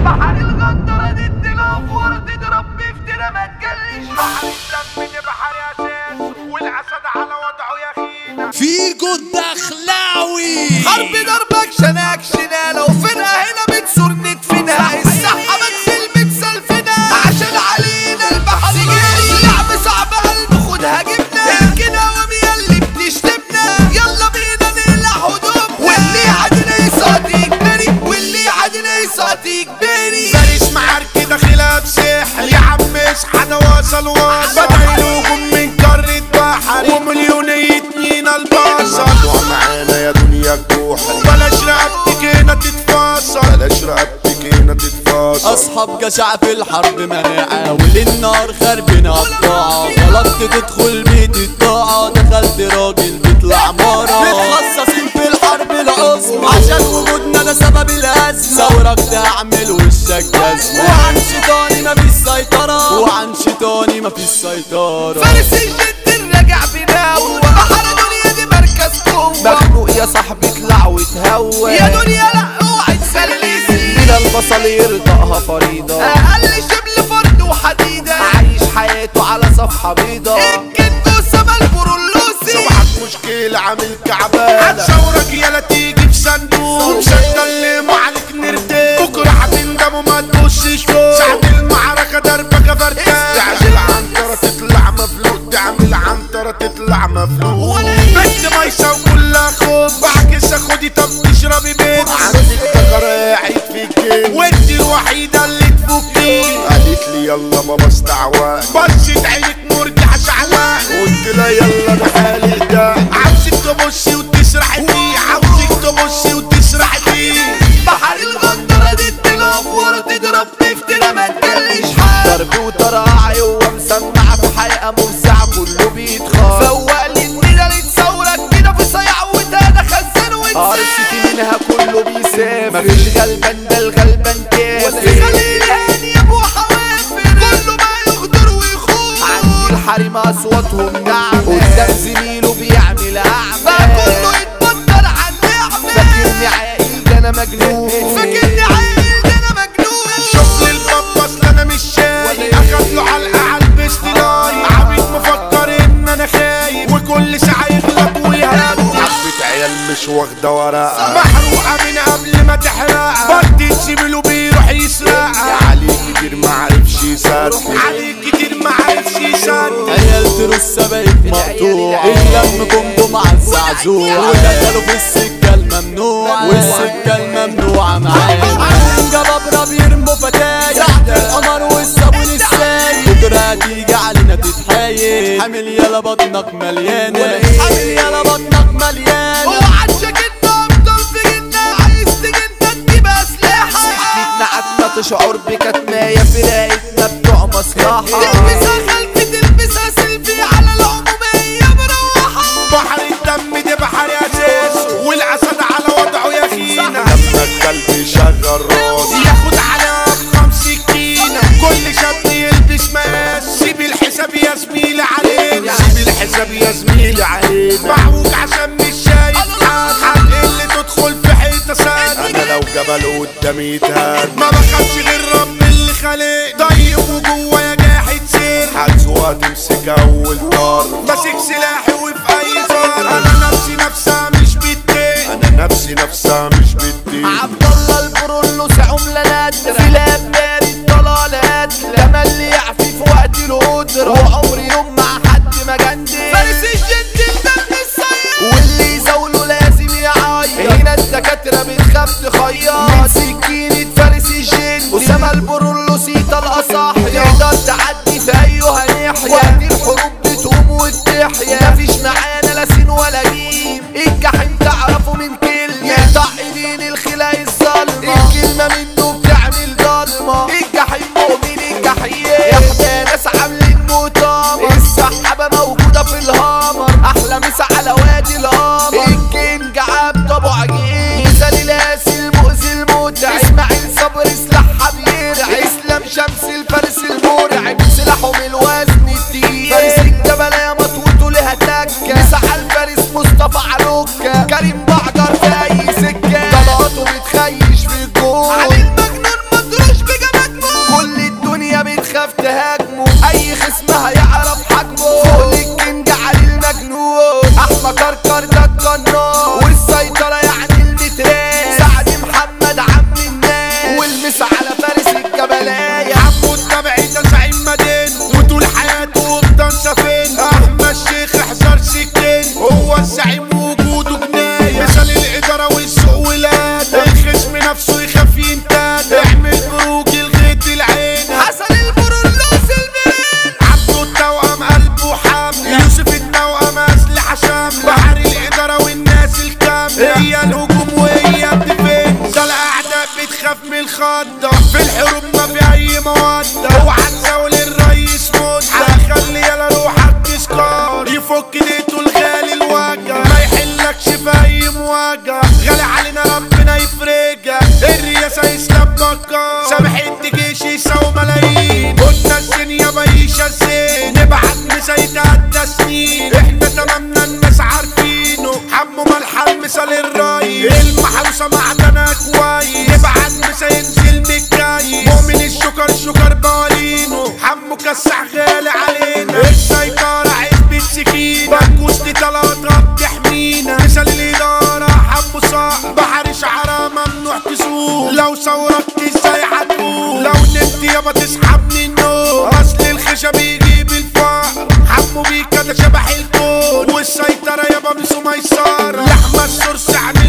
بحر الغندرة دي التنافور تضرب بفترة ما تجلش بحر الدم دي بحر اساس والاسد على وضعه يا خينا فيجو الدخلاوي حرب ضربك شناك شنالة وفرقة هنا بتسور ندفنها السحة بتسل بتسلفنا عشان علينا البحر جاي لعب صعب قلب خدها جبنا كده وميا اللي بتشتمنا يلا بينا نقلع هدومنا واللي عادنا يصادق بري واللي عادنا يصادق بري فارس معارك داخلها بسحر يا عم اصحى وصل وصل بدأ الهجوم من قارة بحر ومليونية مينا البصر موضوع معانا يا دنيا الجوحر بلاش رقبتك هنا تتفاصل بلاش رقبتك هنا تتفاصل اصحاب جشع في الحرب مناعة وللنار خربنا قطاعة طلبت تدخل بيت الطاعة دخلت راجل بيطلع مرة متخصصين في الحرب العظمى عشان وجودنا ده سبب الأزمة ثورك تعمل وشك جزمة وعن شيطاني مفيش سيطرة وعن شيطاني مفيش سيطرة فارس الجد الراجع بناوة بحر دنيا دي مركز قوة مخنوق يا صاحبي اطلع وتهوى يا دنيا لا اوعي تسلسي بلا البصل يرضاها فريضة اقل شبل فرد وحديدة عايش حياته على صفحة بيضة الكندو سما البرولوسي صبحك مشكلة عامل كعبالة هتصورك يالا تيجي في صندوق مش هتكلم عليك نرتاح بكرة هتندم وما تبصش فوق ساعة المعركة دربكة فرتاح تعمل عنترة تطلع مفلوق تعمل عنترة تطلع مفلوق بنت مايسة وكلها خوف بعكسها خدي طب تشربي بيت عندك تجارة قاعد في الجيم وانت الوحيدة اللي تفكي قالت لي يلا ما بستعوى بصت عينك مرجع شعلان قلت لها يلا انا حالي ده عاوزك تبصي وتسرحي فيه عاوزك تبصي وتسرحي فيه بحر الغندرة دي التنافور تضرب تفترة ما تجلش حال ضرب وطراعي ومسمع في حلقة موسع كله بيتخاف فوق لي النيلة ثورك كده في صيع وتانا خزان وانسان قرصتي منها كله بيسافر مفيش غلبان ده الغلبان كافر خليل هاني يا ابو حوافر كله ما يغدر ويخوف عندي الحريم اصواتهم ناعمة قدام زميله بيعمل اعمى فكله يتبطل عن نعمة فاكرني عاقل ده انا مجنون فاكرني عاقل ده انا مجنون شوف لي الباب اصل انا مش شايف اخد له علقة على البستلاي عبيط مفكر ان انا خايف وكل ساعة يغلط ويهدي حبة عيال مش واخدة ورقة محروقة من قبل ما تحرقها بدي زميله بيروح يسرقها عليك كتير معرفش يصدق عليك كتير معرفش يصدق عيال تروس سبايك مقطوع اللم كومبو مع الزعزوع ودخلوا في السكة الممنوع والسكة الممنوعة معانا جبابرة بيرموا فتايا تحت القمر والصابون السايل بكرة هتيجي علينا تتحايل حامل يالا بطنك مليانة حامل يالا بطنك مليانة اوعى تشكلنا افضل في جنة عايز تجنة تجيب اسلحة سكتنا عدنا تشعر بكتماية في رايتنا بتوع مصلحة تلبسها خلفي تلبسها سيلفي على العمومية مروحة بحر الدم ده بحر اساس والاسد على وضعه يا خينا لما الكلب يشغل راس ياخد على افخم سكينة كل شاب يلبس مقاس سيب الحساب يا زميلي علينا سيب الحساب يا زميلي علينا معوج عشان مش شايف حد حد اللي تدخل في حيطة سد انا لو جبل قدامي يتهد ما بخافش غير رب اللي خلق طيب وجوايا جاحد سر هتسوق تمسك اول طار ماسك سلاحي وفي اي زار انا نفسي نفسها مش بتضايق انا نفسي نفسها مش بتضايق عبد الله البرولوس عملة نادرة في لاب بارد ضلالات لما اللي يعفي في وقت القدرة وعمري يوم مع حد ما جندل فارس الجد الدم السيء واللي يزاوله لازم يعيط هنا الدكاترة بتخاف تخيط من سكينة فارس الجد أسامة البرولوسي طلقة صح تقدر تعدي في أيها ناحية وقت الحروب بتقوم وبتحيا مفيش معانا لا سين ولا جيم الجحيم تعرفه من كلمة يقطع ايدي دوس على فارس الجبلايه عمو التبعي ده زعيم مدينه وطول حياته افضل سفين احمد الشيخ احذر سكين هو الزعيم وجوده جناية مثال الاداره والسوق ولاده الخصم نفسه يخاف ينتاد اعمل بروج الغيط العين حسن البرولوس المين عبده التوأم قلبه حامل يوسف التوأم أسلحة شاملة بحر الإدارة والناس الكاملة هي الهجوم وهي الديفنس ده الأعداء بتخاف من الخضة في الحروب ما في أي مودة اوعى تزاول الرئيس مدة خلي يلا روحك تسكر يفك ديته الغالي الوجع ما يحلكش في أي مواجهة غالي علينا ربنا يفرجها الرياسة يسلم بكار سامح الجيش يساوي ملايين قلنا الدنيا بعيشة زين نبعت مسا يتعدى سنين احنا تمامنا الناس عارفينه حمو ملحم مثال الرأي المحروسة معدنا كويس نبعت مسا ينزل متكيس مؤمن الشكر شكر بالينه حمو كسح غالي علينا السيطرة عيب السكينة بنكوس دي تلاتة بتحمينا مثال الإدارة حمو صاحب بحر شعرها ممنوع تسوق لو ثورت ازاي هتقول لو نمت يابا تصحى من النوم اصل الخشب يجيب الفقر حمو بيك ده شبح الكون والسيطرة يابا مش ميسرة لحمة السرس عن